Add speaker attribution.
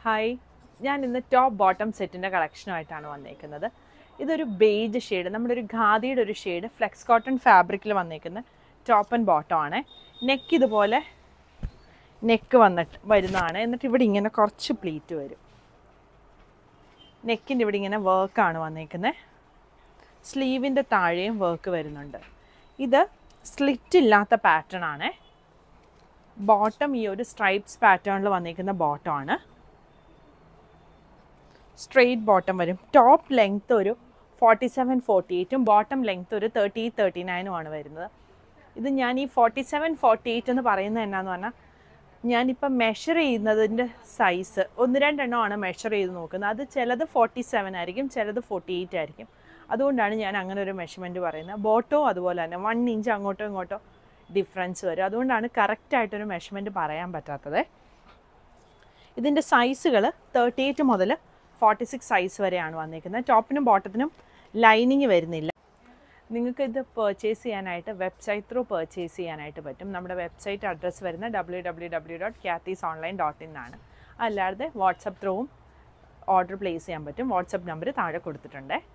Speaker 1: hi ഞാൻ ഇന്ന് top bottom സെറ്റിൻ്റെ കളക്ഷനുമായിട്ടാണ് വന്നേക്കുന്നത് ഇതൊരു ബേജ് ഷെയ്ഡ് നമ്മുടെ ഒരു ഖാദിയുടെ ഒരു ഷെയ്ഡ് ഫ്ലെക്സ് കോട്ടൺ ഫാബ്രിക്കിൽ വന്നേക്കുന്ന ടോപ്പ് ആൻഡ് ബോട്ടം ആണ് നെക്ക് ഇതുപോലെ നെക്ക് വന്നിട്ട് വരുന്നതാണ് എന്നിട്ട് ഇവിടെ ഇങ്ങനെ കുറച്ച് പ്ലീറ്റ് വരും നെക്കിൻ്റെ ഇവിടെ ഇങ്ങനെ വർക്കാണ് വന്നേക്കുന്നത് സ്ലീവിൻ്റെ താഴെയും വർക്ക് വരുന്നുണ്ട് ഇത് സ്ലിറ്റ് ഇല്ലാത്ത പാറ്റേൺ ആണ് ബോട്ടം ഈ ഒരു സ്ട്രൈപ്സ് പാറ്റേണിൽ വന്നിരിക്കുന്ന ബോട്ടം ആണ് സ്ട്രെയിറ്റ് ബോട്ടം വരും ടോപ്പ് ലെങ്ത് ഒരു ഫോർട്ടി സെവൻ ഫോർട്ടി എയ്റ്റും ബോട്ടം ലെങ്ത് ഒരു തേർട്ടി തേർട്ടി നയനും ആണ് വരുന്നത് ഇത് ഞാൻ ഈ ഫോർട്ടി സെവൻ ഫോർട്ടി എയ്റ്റ് എന്ന് പറയുന്നത് എന്നാന്ന് പറഞ്ഞാൽ ഞാനിപ്പം മെഷർ ചെയ്യുന്നതിൻ്റെ സൈസ് ഒന്ന് രണ്ടെണ്ണമാണ് മെഷർ ചെയ്ത് നോക്കുന്നത് അത് ചിലത് ഫോർട്ടി സെവൻ ആയിരിക്കും ചിലത് ഫോർട്ടി എയ്റ്റ് ആയിരിക്കും അതുകൊണ്ടാണ് ഞാൻ അങ്ങനെ ഒരു മെഷർമെൻറ്റ് പറയുന്നത് ബോട്ടവും അതുപോലെ തന്നെ വൺ ഇഞ്ച് അങ്ങോട്ടോ ഇങ്ങോട്ടോ ഡിഫറൻസ് വരും അതുകൊണ്ടാണ് കറക്റ്റായിട്ടൊരു മെഷർമെൻറ്റ് പറയാൻ പറ്റാത്തത് ഇതിൻ്റെ സൈസുകൾ തേർട്ടി എയ്റ്റ് മുതൽ ഫോർട്ടി സിക്സ് സൈസ് വരെയാണ് വന്നിരിക്കുന്നത് ടോപ്പിനും ബോട്ടത്തിനും ലൈനിങ് വരുന്നില്ല നിങ്ങൾക്ക് ഇത് പർച്ചേസ് ചെയ്യാനായിട്ട് വെബ്സൈറ്റ് ത്രൂ പർച്ചേസ് ചെയ്യാനായിട്ട് പറ്റും നമ്മുടെ വെബ്സൈറ്റ് അഡ്രസ്സ് വരുന്ന ഡബ്ല്യൂ ഡബ്ല്യൂ ഡബ്ല്യൂ ഡോട്ട് ക്യാത്തീസ് ഓൺലൈൻ ഡോട്ട് ഇൻ ആണ് അല്ലാതെ വാട്സപ്പ് ത്രൂവും ഓർഡർ പ്ലേസ് ചെയ്യാൻ പറ്റും വാട്സപ്പ് നമ്പർ താഴെ കൊടുത്തിട്ടുണ്ട്